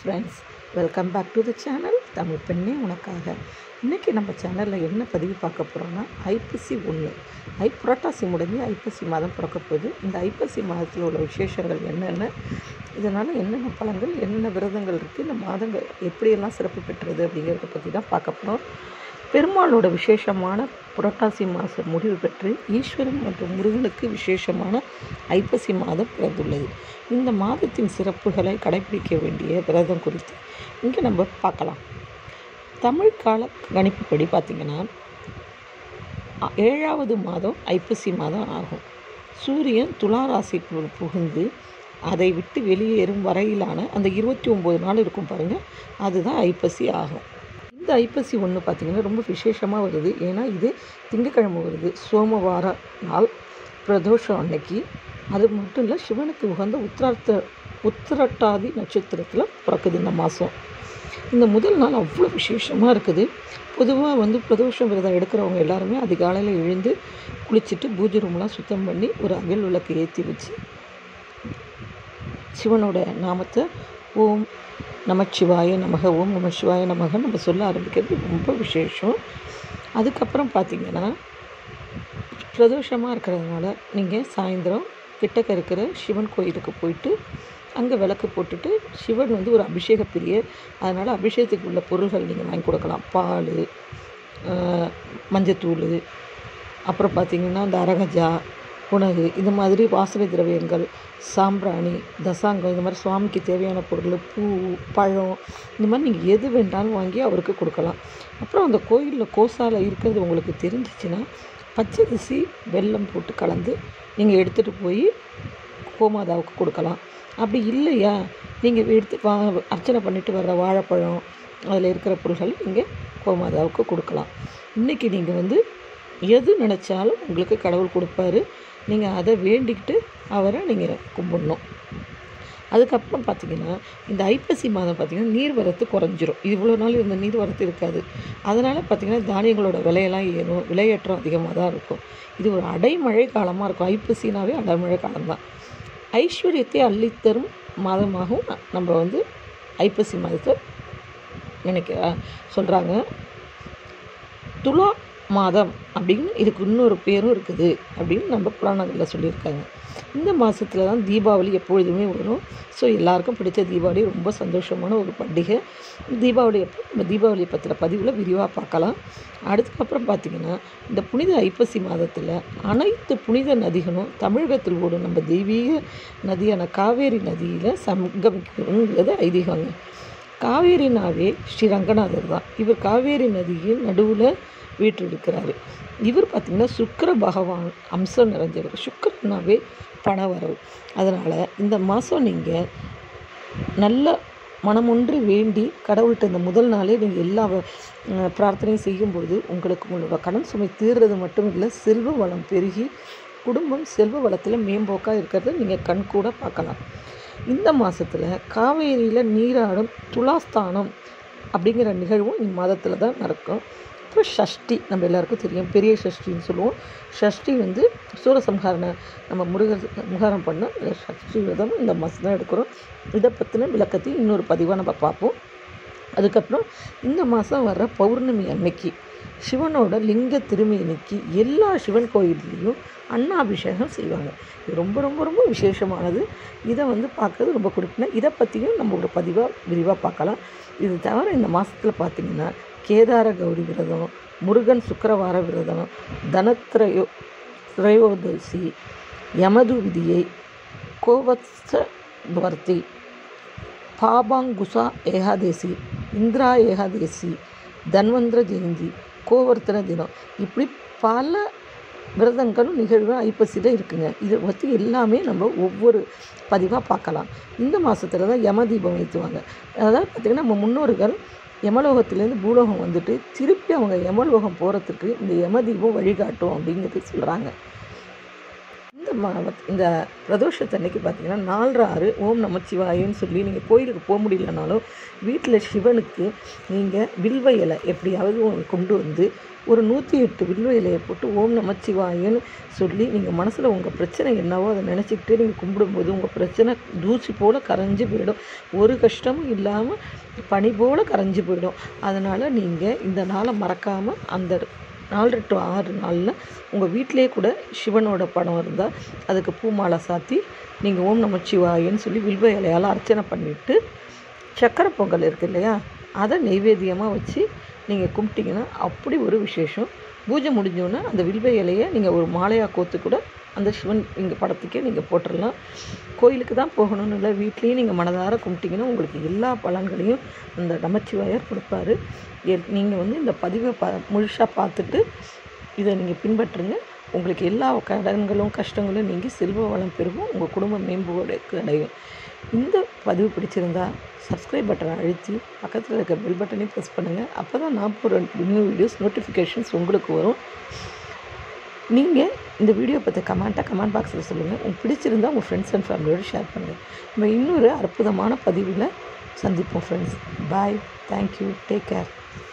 friends welcome back to the channel Tamil பெண்ணே உனக்காக இன்றைக்கி நம்ம சேனலில் என்ன பதிவு பார்க்க போகிறோன்னா ஐப்பசி ஒன்று ஐ புரட்டாசி முடிஞ்சு ஐப்பசி மாதம் பிறக்க போகுது இந்த ஐப்பசி மாதத்தில் உள்ள விசேஷங்கள் என்னென்ன இதனால் என்னென்ன பலன்கள் என்னென்ன விரதங்கள் இருக்குது இந்த மாதங்கள் எப்படியெல்லாம் சிறப்பு பெற்றது அப்படிங்கிறத பற்றி தான் பார்க்க போகிறோம் பெருமாளோட விசேஷமான புரட்டாசி மாதம் முடிவு பெற்று ஈஸ்வரன் மற்றும் முருகனுக்கு விசேஷமான ஐப்பசி மாதம் பிறந்துள்ளது இந்த மாதத்தின் சிறப்புகளை கடைபிடிக்க வேண்டிய விரதம் குறித்து இங்கே நம்ம பார்க்கலாம் தமிழ் கால கணிப்புப்படி பார்த்திங்கன்னா அ- ஏழாவது மாதம் ஐப்பசி மாதம் ஆகும் சூரியன் துலா ராசிக்குள் புகுந்து அதை விட்டு வெளியேறும் வரையிலான அந்த இருபத்தி ஒம்பது நாள் இருக்கும் பாருங்கள் அதுதான் ஐப்பசி ஆகும் இந்த ஐப்பசி ஒன்று பார்த்திங்கன்னா ரொம்ப விசேஷமாக வருது ஏன்னா இது திங்கக்கிழமை வருது சோமவார நாள் பிரதோஷம் அன்னைக்கு அது மட்டும் இல்லை சிவனுக்கு உகந்த உத்திரார்த்த உத்திரட்டாதி நட்சத்திரத்தில் பிறக்குது இந்த மாதம் இந்த முதல் நாள் அவ்வளோ விசேஷமாக இருக்குது பொதுவாக வந்து பிரதோஷம் விரதம் எடுக்கிறவங்க எல்லாருமே அதிகாலையில் எழுந்து குளிச்சுட்டு பூஜை ரூம்லாம் சுத்தம் பண்ணி ஒரு அகல் விளக்கு ஏற்றி வச்சு சிவனோட நாமத்தை ஓம் நமச்சிவாய நமக ஓம் நமச்சிவாய நமக நம்ம சொல்ல ஆரம்பிக்கிறது ரொம்ப விசேஷம் அதுக்கப்புறம் பார்த்தீங்கன்னா பிரதோஷமாக இருக்கிறதுனால நீங்கள் சாயந்தரம் கிட்டக்க இருக்கிற சிவன் கோயிலுக்கு போயிட்டு அங்கே விளக்கு போட்டுட்டு சிவன் வந்து ஒரு அபிஷேக பிரியர் அதனால் அபிஷேகத்துக்கு உள்ள பொருள்கள் நீங்கள் வாங்கி கொடுக்கலாம் பால் ஆஹ், மஞ்சத்தூள் அப்புறம் பார்த்தீங்கன்னா இந்த அரகஜா உணவு இது மாதிரி வாசனை திரவியங்கள் சாம்பிராணி தசாங்கம் இந்த மாதிரி சுவாமிக்கு தேவையான பொருள் பூ பழம் இந்த மாதிரி நீங்கள் எது வேண்டாலும் வாங்கி அவருக்கு கொடுக்கலாம் அப்புறம் அந்த கோயிலில் கோசால இருக்கிறது உங்களுக்கு தெரிஞ்சிச்சுன்னா பச்சரிசி வெல்லம் போட்டு கலந்து நீங்கள் எடுத்துகிட்டு போய் கோமாதாவுக்கு கொடுக்கலாம் அப்படி இல்லையா நீங்கள் எடுத்து வா அர்ச்சனை பண்ணிட்டு வர்ற வாழைப்பழம் அதில் இருக்கிற பொருள்கள் நீங்கள் கோமாதாவுக்கு கொடுக்கலாம் இன்றைக்கி நீங்கள் வந்து எது நினச்சாலும் உங்களுக்கு கடவுள் கொடுப்பாரு நீங்கள் அதை வேண்டிக்கிட்டு அவரை நீங்கள் கும்பிடணும் அதுக்கப்புறம் பார்த்தீங்கன்னா இந்த ஐப்பசி மாதம் பார்த்தீங்கன்னா நீர்வரத்து குறைஞ்சிரும் இவ்வளோ நாள் இந்த நீர்வரத்து இருக்காது அதனால் பார்த்தீங்கன்னா தானியங்களோட விலையெல்லாம் ஏறும் விலையேற்றம் அதிகமாக தான் இருக்கும் இது ஒரு அடைமழை காலமாக இருக்கும் ஐப்பசினாவே அடைமழை காலம்தான் ஐஸ்வர்யத்தை அள்ளித்தரும் மாதமாகவும் ந- நம்ம வந்து ஐப்பசி மாதத்தை நினைக்க சொல்கிறாங்க துலா மாதம் அப்படின்னு இதுக்கு இன்னொரு பேரும் இருக்குது அப்படின்னு நம்ம புராணங்களில் சொல்லியிருக்காங்க இந்த மாதத்தில் தான் தீபாவளி எப்பொழுதுமே வரும் ஸோ எல்லாருக்கும் பிடிச்ச தீபாவளி ரொம்ப சந்தோஷமான ஒரு பண்டிகை தீபாவளி அப்போ நம்ம தீபாவளியை பற்றின பதிவில் விரிவாக பார்க்கலாம் அதுக்கப்புறம் பார்த்திங்கன்னா இந்த புனித ஐப்பசி மாதத்தில் அனைத்து புனித நதிகளும் தமிழகத்தில் ஓடும் நம்ம தெய்வீக நதியான காவேரி நதியில் சங்கமிக்கணுங்கிறது ஐதீகங்க காவேரினாவே ஸ்ரீ ரங்கநாதர் தான் இவர் காவேரி நதியின் நடுவில் வீற்றிருக்கிறாரு இவர் பார்த்திங்கன்னா சுக்கிர பகவான் அம்சம் நிறைஞ்சவர் சுக்கிரனாவே பணவரவு அதனால் இந்த மாதம் நீங்கள் நல்ல மனமொன்று வேண்டி கடவுள்கிட்ட இந்த முதல் நாளே நீங்கள் எல்லா வ- அஹ் பிரார்த்தனையும் செய்யும்பொழுது உங்களுக்கு உங்களோட கடன் சுமை தீர்றது மட்டும் இல்லை செல்வ வளம் பெருகி குடும்பம் செல்வ வளத்தில் மேம்போக்காக இருக்கிறத நீங்கள் கண் கூட பார்க்கலாம் இந்த மாதத்தில் காவேரியில் நீராடும் துலாஸ்தானம் அப்படிங்கிற நிகழ்வும் இம்மாதத்தில் தான் நடக்கும் அப்புறம் ஷஷ்டி நம்ம எல்லாருக்கும் தெரியும் பெரிய ஷஷ்டின்னு சொல்லுவோம் ஷஷ்டி வந்து சூரசம்ஹாரண நம்ம முருகர் முகாரம் பண்ண இந்த ஷஷ்டி விரதம் இந்த மாதம் தான் எடுக்கிறோம் இதை பற்றின விளக்கத்தையும் இன்னொரு பதிவாக நம்ம பார்ப்போம் அதுக்கப்புறம் இந்த மாதம் வர்ற பௌர்ணமி அன்னைக்கு சிவனோட லிங்க திருமேனிக்கு எல்லா சிவன் கோயில்லையும் அன்னாபிஷேகம் செய்வாங்க இது ரொம்ப ரொம்ப ரொம்ப விசேஷமானது இதை வந்து பார்க்கறது ரொம்ப குறிப்பிட்ட இதை பற்றியும் நம்ம ஒரு பதிவாக விரிவாக பார்க்கலாம் இது தவிர இந்த மாதத்தில் பார்த்தீங்கன்னா கேதார கௌரி விரதம் முருகன் சுக்கிரவார விரதம் தனத்ரயோ திரையோதசி யமது விதியை கோவத்ச துவர்த்தி பாபாங்குசா ஏகாதேசி இந்திரா ஏகாதேசி தன்வந்திர ஜெயந்தி கோவர்த்தன தினம் இப்படி பல விரதங்களும் நிகழ்வு ஐப்பசியில் இருக்குங்க இதை பற்றி எல்லாமே நம்ம ஒவ்வொரு பதிவாக பார்க்கலாம் இந்த மாதத்துல தான் யம தீபம் ஏற்றுவாங்க அதாவது பார்த்திங்கன்னா நம்ம முன்னோர்கள் யமலோகத்திலேருந்து பூலோகம் வந்துட்டு திருப்பி அவங்க யமலோகம் போகிறதுக்கு இந்த யம தீபம் வழிகாட்டும் அப்படிங்கிறது சொல்கிறாங்க இந்த ம இந்த பிரதோஷத்தன்னைக்கு பார்த்தீங்கன்னா நாலரை ஆறு ஓம் நமச்சிவாயன்னு சொல்லி நீங்கள் கோயிலுக்கு போக முடியலனாலும் வீட்டில் சிவனுக்கு நீங்கள் வில்வ இலை எப்படியாவது ஒன்று கொண்டு வந்து ஒரு நூற்றி எட்டு வில்வ இலையை போட்டு ஓம் நமச்சிவாயன்னு சொல்லி நீங்கள் மனசில் உங்கள் பிரச்சனை என்னவோ அதை நினச்சிக்கிட்டே நீங்கள் கும்பிடும்போது உங்கள் பிரச்சனை தூசி போல் கரைஞ்சி போயிடும் ஒரு கஷ்டமும் இல்லாமல் பனி போல் கரைஞ்சி போயிடும் அதனால் நீங்கள் இந்த நாளை மறக்காமல் அந்த நாலு டு ஆறு நாளில் உங்கள் வீட்டிலே கூட சிவனோட படம் இருந்தால் அதுக்கு பூ மாலை சாத்தி நீங்கள் ஓம் நமச்சிவாயன்னு சொல்லி வில்வ இலையால் அர்ச்சனை பண்ணிவிட்டு சக்கரை பொங்கல் இருக்கு இல்லையா அதை நெய்வேத்தியமாக வச்சு நீங்கள் கும்பிட்டிங்கன்னா அப்படி ஒரு விசேஷம் பூஜை முடிஞ்சோன்னே அந்த வில்வ இலையை நீங்கள் ஒரு மாலையாக கோத்து கூட அந்த சிவன் இங்கே படத்துக்கே நீங்கள் போட்டுடலாம் கோயிலுக்கு தான் போகணும்னு இல்லை வீட்லேயும் நீங்கள் மனதார கும்பிட்டிங்கன்னா உங்களுக்கு எல்லா பலன்களையும் அந்த நமச்சிவாயர் கொடுப்பாரு நீங்கள் வந்து இந்த பதிவை ப முழுசாக பார்த்துட்டு இதை நீங்கள் பின்பற்றுங்க உங்களுக்கு எல்லா கடன்களும் கஷ்டங்களும் நீங்கி செல்வ வளம் பெருகும் உங்கள் குடும்பம் மேம்போடு அடையும் இந்த பதிவு பிடிச்சிருந்தா சப்ஸ்கிரைப் பட்டனை அழுத்தி பக்கத்தில் இருக்க பெல் பட்டனையும் ப்ரெஸ் பண்ணுங்கள் அப்போ தான் நான் போகிற நியூ வீடியோஸ் நோட்டிஃபிகேஷன்ஸ் உங்களுக்கு வரும் நீங்கள் இந்த வீடியோ பற்றி கமெண்ட்டாக கமெண்ட் பாக்ஸில் சொல்லுங்கள் உங்களுக்கு பிடிச்சிருந்தா உங்கள் ஃப்ரெண்ட்ஸ் அண்ட் ஃபேமிலியோடு ஷேர் பண்ணுங்கள் நம்ம இன்னொரு அற்புதமான பதிவில் சந்திப்போம் friends bye thank you take care